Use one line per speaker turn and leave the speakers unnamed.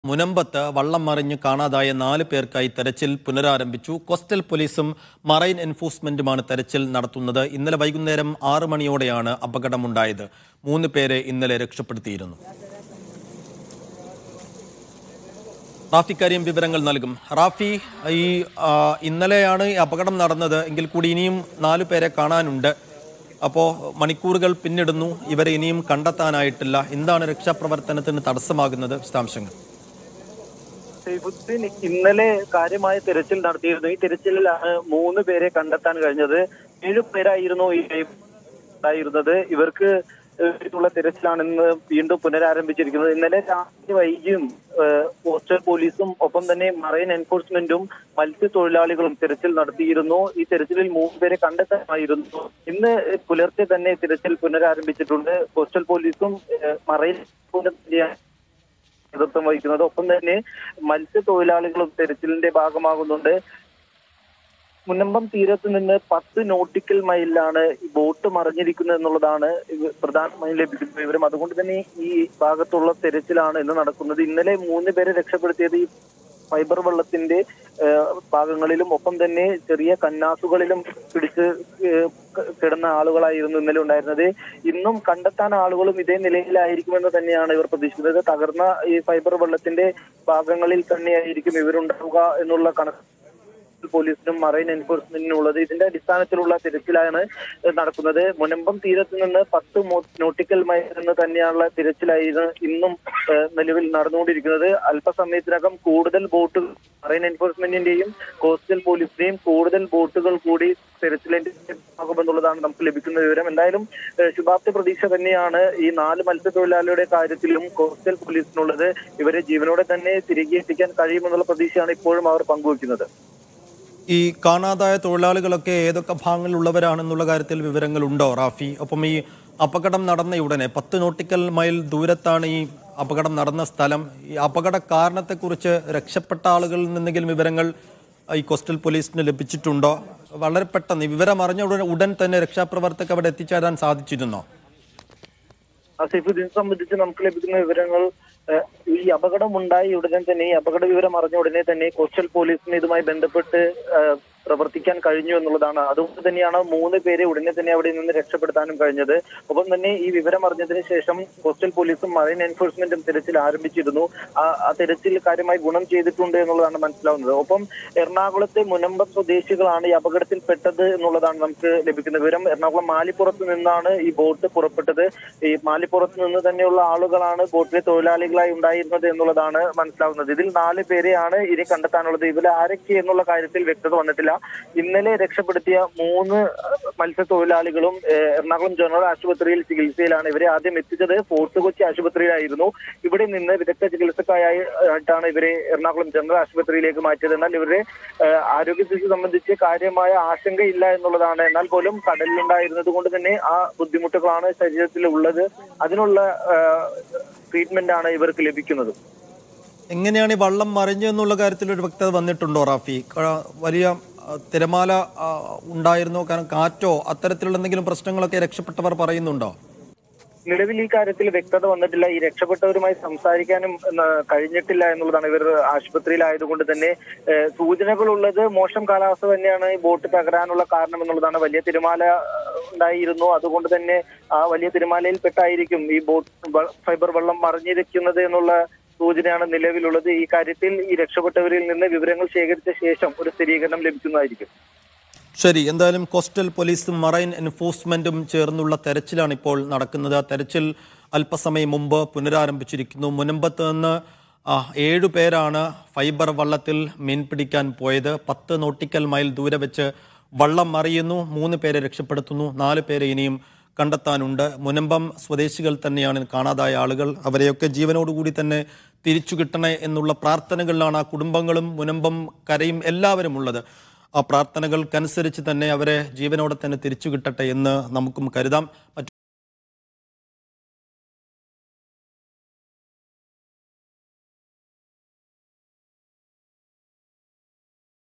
മുനമ്പത്ത് വള്ളം മറിഞ്ഞ് കാണാതായ നാല് പേർക്കായി തെരച്ചിൽ പുനരാരംഭിച്ചു കോസ്റ്റൽ പോലീസും മറൈൻ എൻഫോഴ്സ്മെന്റുമാണ് തെരച്ചിൽ നടത്തുന്നത് ഇന്നലെ വൈകുന്നേരം ആറ് മണിയോടെയാണ് അപകടമുണ്ടായത് മൂന്ന് പേരെ ഇന്നലെ രക്ഷപ്പെടുത്തിയിരുന്നു റാഫി കാര്യം വിവരങ്ങൾ നൽകും റാഫി ഈ ആ, ഇന്നലെയാണ് ഈ അപകടം നടന്നത് എങ്കിൽ കൂടി ഇനിയും നാലു പേരെ കാണാനുണ്ട് അപ്പോൾ മണിക്കൂറുകൾ പിന്നിടുന്നു ഇവരെ ഇനിയും കണ്ടെത്താനായിട്ടില്ല എന്താണ് രക്ഷാപ്രവർത്തനത്തിന് തടസ്സമാകുന്നത് വിശദാംശങ്ങൾ
സൈഫുദ്ദീൻ ഇന്നലെ കാര്യമായ തിരച്ചിൽ നടത്തിയിരുന്നു ഈ തിരച്ചിലിലാണ് മൂന്ന് പേരെ കണ്ടെത്താൻ കഴിഞ്ഞത് ഏഴു പേരായിരുന്നു ഈ ഉണ്ടായിരുന്നത് ഇവർക്ക് ഉള്ള തിരച്ചിലാണ് ഇന്ന് വീണ്ടും പുനരാരംഭിച്ചിരിക്കുന്നത് ഇന്നലെ രാത്രി വൈകിയും ഏഹ്, കോസ്റ്റൽ പോലീസും ഒപ്പം തന്നെ മറൈൻ എൻഫോഴ്സ്മെന്റും മത്സ്യത്തൊഴിലാളികളും തിരച്ചിൽ നടത്തിയിരുന്നു ഈ തിരച്ചിലിൽ മൂന്ന് പേരെ കണ്ടെത്താമായിരുന്നു ഇന്ന് പുലർച്ചെ തന്നെ തിരച്ചിൽ പുനരാരംഭിച്ചിട്ടുണ്ട് കോസ്റ്റൽ പോലീസും ഏഹ്, മറൈൻ എൻഫോഴ്സ്മെന്റും തന്നെയാണ് നേതൃത്വം വഹിക്കുന്നത് ഒപ്പം തന്നെ മത്സ്യത്തൊഴിലാളികളും തെരച്ചിലിന്റെ ഭാഗമാകുന്നുണ്ട് മുനമ്പം തീരത്ത് നിന്ന് പത്ത് നോട്ടിക്കൽ മൈലിലാണ് ഈ ബോട്ട് മറിഞ്ഞിരിക്കുന്നത് എന്നുള്ളതാണ് ഇത് പ്രധാനമായും ലഭിക്കുന്ന വിവരം അതുകൊണ്ട് തന്നെ ഈ ഭാഗത്തുള്ള തെരച്ചിലാണ് ഇന്ന് നടക്കുന്നത് ഇന്നലെ മൂന്ന് പേരെ രക്ഷപ്പെടുത്തിയത് ഈ ഫൈബർ വെള്ളത്തിന്റെ ഏഹ്, ഭാഗങ്ങളിലും ഒപ്പം തന്നെ ചെറിയ കന്നാസുകളിലും പിടിച്ച് ഏഹ്, ക- കിടന്ന ആളുകളായിരുന്നു ഇന്നലെ ഉണ്ടായിരുന്നത് ഇന്നും കണ്ടെത്താൻ ആളുകളും ഇതേ നിലയിലായിരിക്കുമെന്ന് തന്നെയാണ് ഇവർ പ്രതീക്ഷിക്കുന്നത് തകർന്ന ഈ ഫൈബർ വെള്ളത്തിന്റെ ഭാഗങ്ങളിൽ തന്നെയായിരിക്കും ഇവരുണ്ടാവുക എന്നുള്ള കണക്ക് പോലീസിനും മറൈൻ എൻഫോഴ്സ്മെന്റിനും ഉള്ളത് ഇതിന്റെ അടിസ്ഥാനത്തിലുള്ള തിരച്ചിലാണ് ഏഹ് നടക്കുന്നത് മുനമ്പം തീരത്ത് നിന്ന് പത്ത് മോ- നോട്ടിക്കൽ മൈൽ എന്ന് തന്നെയുള്ള തിരച്ചിലായിരുന്നു ഇന്നും ഏഹ് നിലവിൽ നടന്നുകൊണ്ടിരിക്കുന്നത് അല്പസമയത്തിനകം കൂടുതൽ ബോട്ടുകൾ മറൈൻ എൻഫോഴ്സ്മെന്റിന്റെയും കോസ്റ്റൽ പോലീസിന്റെയും കൂടുതൽ ബോട്ടുകൾ കൂടി തിരച്ചിലിന്റെ ഭാഗമെന്നുള്ളതാണ് നമുക്ക് ലഭിക്കുന്ന വിവരം എന്തായാലും ഏഹ് ശുഭാപ്തി പ്രതീക്ഷ തന്നെയാണ് ഈ നാല് മത്സ്യത്തൊഴിലാളിയുടെ കാര്യത്തിലും കോസ്റ്റൽ പോലീസിനുള്ളത് ഇവരെ ജീവനോടെ തന്നെ തിരികെ എത്തിക്കാൻ കഴിയുമെന്നുള്ള പ്രതീക്ഷയാണ് ഇപ്പോഴും അവർ പങ്കുവയ്ക്കുന്നത്
ഈ കാണാതായ തൊഴിലാളികളൊക്കെ ഏതൊക്കെ ഭാഗങ്ങളിലുള്ളവരാണെന്നുള്ള കാര്യത്തിൽ വിവരങ്ങളുണ്ടോ റാഫി ഒപ്പം ഈ അപകടം നടന്ന ഉടനെ പത്ത് നോട്ടിക്കൽ മൈൽ ദൂരത്താണ് ഈ അപകടം നടന്ന സ്ഥലം ഈ അപകട കാരണത്തെക്കുറിച്ച് രക്ഷപ്പെട്ട ആളുകളിൽ നിന്നെങ്കിലും വിവരങ്ങൾ ഈ കോസ്റ്റൽ പോലീസിന് ലഭിച്ചിട്ടുണ്ടോ വളരെ പെട്ടെന്ന് ഈ വിവരം അറിഞ്ഞ ഉടൻ ഉടൻ തന്നെ രക്ഷാപ്രവർത്തകർക്ക് അവിടെ എത്തിച്ചേരാൻ സാധിച്ചിരുന്നോ
ആസിഫ് ഇതിനെ സംബന്ധിച്ച് നമുക്ക് ലഭിക്കുന്ന വിവരങ്ങൾ ഏഹ്, ഈ അപകടം ഉണ്ടായി ഉടനെ തന്നെ ഈ അപകട വിവരം അറിഞ്ഞ ഉടനെ തന്നെ കോസ്റ്റൽ പോലീസിന് ഇതുമായി ബന്ധപ്പെട്ട് ഏഹ്, പ്രവർത്തിക്കാൻ കഴിഞ്ഞു എന്നുള്ളതാണ് അതുകൊണ്ട് തന്നെയാണ് മൂന്ന് പേരെ ഉടനെ തന്നെ അവിടെ നിന്ന് രക്ഷപ്പെടുത്താനും കഴിഞ്ഞത് ഒപ്പം തന്നെ ഈ വിവരം അറിഞ്ഞതിന് ശേഷം കോസ്റ്റൽ പോലീസും മറൈൻ എൻഫോഴ്സ്മെന്റും തിരച്ചിൽ ആരംഭിച്ചിരുന്നു ആ ആ തിരച്ചിൽ കാര്യമായി ഗുണം ചെയ്തിട്ടുണ്ട് എന്നുള്ളതാണ് മനസ്സിലാവുന്നത് ഒപ്പം എറണാകുളത്തെ മുനമ്പം സ്വദേശികളാണ് ഈ അപകടത്തിൽപ്പെട്ടത് എന്നുള്ളതാണ് നമുക്ക് ലഭിക്കുന്ന വിവരം എറണാകുളം മാലിപ്പുറത്ത് നിന്നാണ് ഈ ബോട്ട് പുറപ്പെട്ടത് ഈ മാലിപ്പുറത്ത് നിന്ന് തന്നെയുള്ള ആളുകളാണ് ബോട്ടിലെ തൊഴിലാളികളായി ഉണ്ടായിരുന്നത് എന്നുള്ളതാണ് മനസ്സിലാവുന്നത് ഇതിൽ നാല് പേരെയാണ് ഇനി കണ്ടെത്താനുള്ളത് ഇതിൽ ആരൊക്കെ എന്നുള്ള കാര്യത്തിൽ വ്യക്തത വന്നിട്ടില്ല ഇന്നലെ രക്ഷപ്പെടുത്തിയ മൂന്ന് മത്സ്യത്തൊഴിലാളികളും ഏഹ്, എറണാകുളം ജനറൽ ആശുപത്രിയിൽ ചികിത്സയിലാണ് ഇവരെ ആദ്യം എത്തിച്ചത് ഫോർട്ട് കൊച്ചി ആശുപത്രിയിലായിരുന്നു ഇവിടെ നിന്ന് വിദഗ്ധ ചികിത്സക്കായി ആയിട്ടാണ് ഇവരെ എറണാകുളം ജനറൽ ആശുപത്രിയിലേക്ക് മാറ്റിയത് എന്നാൽ ഇവരുടെ ഏഹ്, ആരോഗ്യസ്ഥിതി സംബന്ധിച്ച് കാര്യമായ ആശങ്കയില്ല എന്നുള്ളതാണ് എന്നാൽ പോലും കടലിലുണ്ടായിരുന്നത് കൊണ്ട് തന്നെ ആ ബുദ്ധിമുട്ടുകളാണ് ശരീരത്തിൽ ഉള്ളത് അതിനുള്ള ട്രീറ്റ്മെന്റ് ആണ് ഇവർക്ക് ലഭിക്കുന്നത്
എങ്ങനെയാണ് ഈ വള്ളം മറിഞ്ഞു എന്നുള്ള കാര്യത്തിൽ ഒരു വ്യക്തത വന്നിട്ടുണ്ടോ റാഫി ക- വലിയ ആ, തിരമാല ആ, ഉണ്ടായിരുന്നോ കാരണം കാറ്റോ അത്തരത്തിലുള്ള എന്തെങ്കിലും പ്രശ്നങ്ങളൊക്കെ രക്ഷപ്പെട്ടവർ പറയുന്നുണ്ടോ
നിലവിൽ ഈ കാര്യത്തിൽ വ്യക്തത വന്നിട്ടില്ല ഈ രക്ഷപ്പെട്ടവരുമായി സംസാരിക്കാനും ആ, കഴിഞ്ഞിട്ടില്ല എന്നുള്ളതാണ് ഇവർ ആശുപത്രിയിലായതുകൊണ്ട് തന്നെ ഏഹ്, സൂചനകളുള്ളത് മോശം കാലാവസ്ഥ തന്നെയാണ് ഈ ബോട്ട് തകരാനുള്ള കാരണം എന്നുള്ളതാണ് വലിയ തിരമാല ആ, ഉണ്ടായിരുന്നു അതുകൊണ്ട് തന്നെ ആ വലിയ തിരമാലയിൽ പെട്ടായിരിക്കും ഈ ബോട്ട് വ- ഫൈബർ വെള്ളം മറിഞ്ഞിരിക്കുന്നത് എന്നുള്ള സൂചനയാണ് നിലവിലുള്ളത് ഈ കാര്യത്തിൽ ഈ രക്ഷപ്പെട്ടവരിൽ നിന്ന് വിവരങ്ങൾ ശേഖരിച്ച ശേഷം ഒരു സ്ഥിരീകരണം ലഭിക്കുന്നതായിരിക്കും
ശരി എന്തായാലും കോസ്റ്റൽ പോലീസും മറൈൻ എൻഫോഴ്സ്മെന്റും ചേർന്നുള്ള തെരച്ചിലാണ് ഇപ്പോൾ നടക്കുന്നത് ആ തെരച്ചിൽ അല്പസമയം മുമ്പ് പുനരാരംഭിച്ചിരിക്കുന്നു മുനമ്പത്ത് നിന്ന് ആ, ഏഴു പേരാണ് ഫൈബർ വള്ളത്തിൽ മീൻ പിടിക്കാൻ പോയത് പത്ത് നോട്ടിക്കൽ മൈൽ ദൂരെ വെച്ച് വള്ളം മറിയുന്നു മൂന്ന് പേരെ രക്ഷപ്പെടുത്തുന്നു നാല് പേരെ ഇനിയും കണ്ടെത്താനുണ്ട് മുനമ്പം സ്വദേശികൾ തന്നെയാണ് കാണാതായ ആളുകൾ അവരെയൊക്കെ ജീവനോടുകൂടി തന്നെ തിരിച്ചു കിട്ടണേ എന്നുള്ള പ്രാർത്ഥനകളിലാണ് ആ കുടുംബങ്ങളും മുനമ്പം കരയും എല്ലാവരും ഉള്ളത് ആ പ്രാർത്ഥനകൾക്കനുസരിച്ച് തന്നെ അവരെ ജീവനോടെ തന്നെ തിരിച്ചു കിട്ടട്ടെ എന്ന് നമുക്കും കരുതാം മറ്റു